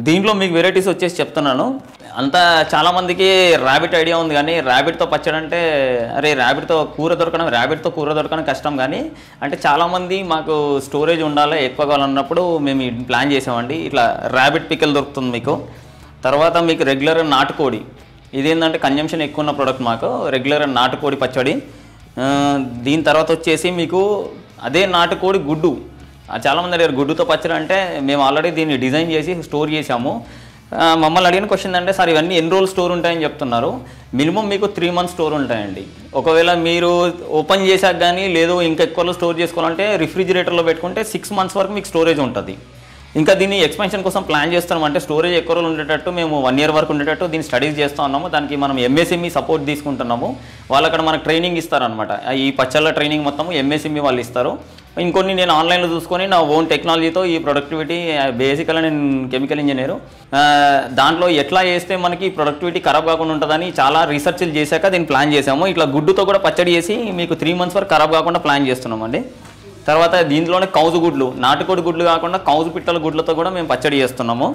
దీంట్లో మీకు వెరైటీస్ వచ్చేసి చెప్తున్నాను అంతా చాలామందికి ర్యాబిట్ ఐడియా ఉంది కానీ ర్యాబిట్తో పచ్చడి అంటే అరే ర్యాబిట్తో కూర దొరకడం ర్యాబిట్తో కూర దొరకడం కష్టం కానీ అంటే చాలామంది మాకు స్టోరేజ్ ఉండాలి ఎక్కువ కావాలన్నప్పుడు మేము ఈ ప్లాన్ చేసామండి ఇట్లా ర్యాబిట్ పిక్కలు దొరుకుతుంది మీకు తర్వాత మీకు రెగ్యులర్ నాటుకోడి ఇదేంటంటే కన్జంప్షన్ ఎక్కువ ఉన్న ప్రోడక్ట్ మాకు రెగ్యులర్ నాటుకోడి పచ్చడి ఆ, దీని తర్వాత వచ్చేసి మీకు అదే నాటుకోడి గుడ్డు ఆ, చాలామంది అడిగారు గుడ్డుతో పచ్చడి అంటే మేము ఆల్రెడీ దీన్ని డిజైన్ చేసి స్టోర్ చేసాము ఆ, మమ్మల్ని అడిగిన క్వశ్చన్ అంటే సార్ ఇవన్నీ ఎన్ని రోజులు స్టోర్ ఉంటాయని చెప్తున్నారు మినిమం మీకు త్రీ మంత్స్ స్టోర్ ఉంటాయండి ఒకవేళ మీరు ఓపెన్ చేశాక కానీ లేదు ఇంకా ఎక్కువలో స్టోర్ చేసుకోవాలంటే రిఫ్రిజిరేటర్లో పెట్టుకుంటే సిక్స్ మంత్స్ వరకు మీకు స్టోరేజ్ ఉంటుంది ఇంకా దీన్ని ఎక్స్పెన్షన్ కోసం ప్లాన్ చేస్తున్నాం అంటే స్టోరేజ్ ఎక్కువ రోజులు ఉండేటట్టు మేము వన్ ఇయర్ వరకు ఉండేటట్టు దీన్ని స్టడీస్ చేస్తూ ఉన్నాము దానికి మనం ఎంఎస్ఎంఈ సపోర్ట్ తీసుకుంటున్నాము వాళ్ళు అక్కడ మనకు ట్రైనింగ్ ఇస్తారనమాట ఈ పచ్చళ్ళ ట్రైనింగ్ మొత్తం ఎంఎస్ఎంఈ వాళ్ళు ఇస్తారు ఇంకొన్ని నేను ఆన్లైన్లో చూసుకొని నా ఓన్ టెక్నాలజీతో ఈ ప్రొడక్టివిటీ బేసికల్గా నేను కెమికల్ ఇంజనీరు దాంట్లో ఎట్లా చేస్తే మనకి ప్రొడక్టివిటీ ఖరాబ్ కాకుండా ఉంటుందని చాలా రీసెర్చ్లు చేశాక దీన్ని ప్లాన్ చేసాము ఇట్లా గుడ్డుతో కూడా పచ్చడి చేసి మీకు త్రీ మంత్స్ వరకు ఖరాబ్ కాకుండా ప్లాన్ చేస్తున్నామండి తర్వాత దీంట్లోనే కౌజు గుడ్లు నాటుకోడి గుడ్లు కాకుండా కౌజు పిట్టల గుడ్లతో కూడా మేము పచ్చడి చేస్తున్నాము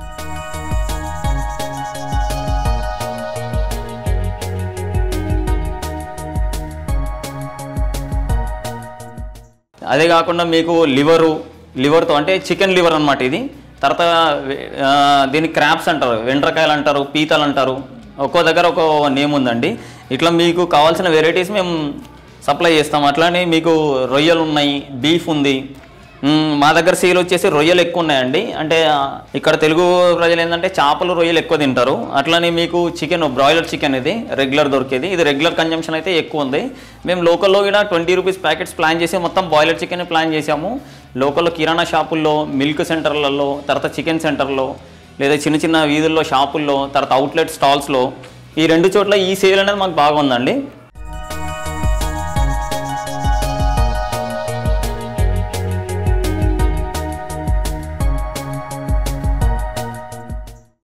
అదే కాకుండా మీకు లివరు లివర్తో అంటే చికెన్ లివర్ అన్నమాట ఇది తర్వాత ఆ, దీన్ని క్రాప్స్ అంటారు వెంట్రకాయలు అంటారు పీతలు అంటారు ఒక్కో దగ్గర ఒక్కో నేమ్ ఉందండి ఇట్లా మీకు కావాల్సిన వెరైటీస్ మేము సప్లై చేస్తాం అట్లానే మీకు రొయ్యలు ఉన్నాయి బీఫ్ ఉంది మ్మ్, మా దగ్గర సేల్ వచ్చేసి రొయ్యలు ఎక్కువ ఉన్నాయండి అంటే ఆ, ఇక్కడ తెలుగు ప్రజలు ఏంటంటే చేపలు రొయ్యలు ఎక్కువ తింటారు అట్లనే మీకు చికెన్ బ్రాయిలర్ చికెన్ ఇది రెగ్యులర్ దొరికేది ఇది రెగ్యులర్ కన్జంప్షన్ అయితే ఎక్కువ ఉంది మేము లోకల్లో కూడా ట్వంటీ రూపీస్ ప్యాకెట్స్ ప్లాన్ చేసి మొత్తం బాయిలర్ చికెన్ ప్లాన్ చేసాము లోకల్లో కిరాణా షాపుల్లో మిల్క్ సెంటర్లలో తర్వాత చికెన్ సెంటర్లో లేదా చిన్న చిన్న వీధుల్లో షాపుల్లో తర్వాత అవుట్లెట్ స్టాల్స్లో ఈ రెండు చోట్ల ఈ సేల్ అనేది మాకు బాగా ఉందండి